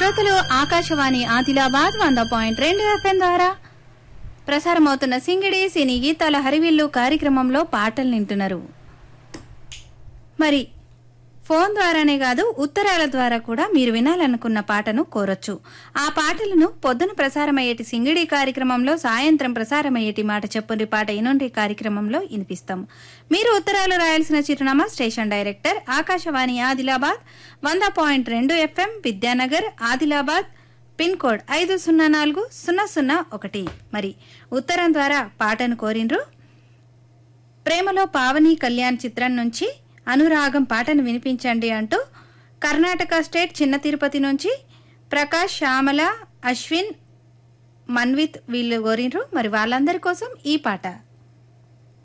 శ్రోతలు ఆకాశవాణి ఆదిలాబాద్ వంద పాయింట్ రెండు ఎఫ్ఎం ద్వారా ప్రసారమవుతున్న సింగిడి సినీ గీతాల హరివిల్లు కార్యక్రమంలో పాటలు వింటున్నారు మరి ఫోన్ ద్వారానే కాదు ఉత్తరాల ద్వారా కూడా మీరు వినాలనుకున్న పాటను కోరొచ్చు ఆ పాటలను పొద్దున ప్రసారమయ్యేటి సింగిడి కార్యక్రమంలో సాయంత్రం ప్రసారమయ్యేటి మాట చెప్పుని పాట ఇనుండి కార్యక్రమంలో వినిపిస్తాం మీరు ఉత్తరాలు రాయాల్సిన చిరునామా స్టేషన్ డైరెక్టర్ ఆకాశవాణి ఆదిలాబాద్ వంద పాయింట్ రెండు FM Vidyanagar Adilabad pin code ఐదు సున్నా నాలుగు సున్నా సున్నా ఒకటి మరి ఉత్తరం ద్వారా పాటను కోరిండ్రు ప్రేమలో పావని కళ్యాణ్ చిత్రం నుంచి అనురాగం పాటను వినిపించండి అంటూ కర్ణాటక స్టేట్ చిన్న తిరుపతి నుంచి ప్రకాష్ శ్యామల అశ్విన్ మన్విత్ వీళ్ళు కోరిండ్రు మరి వాళ్ళందరి కోసం ఈ పాట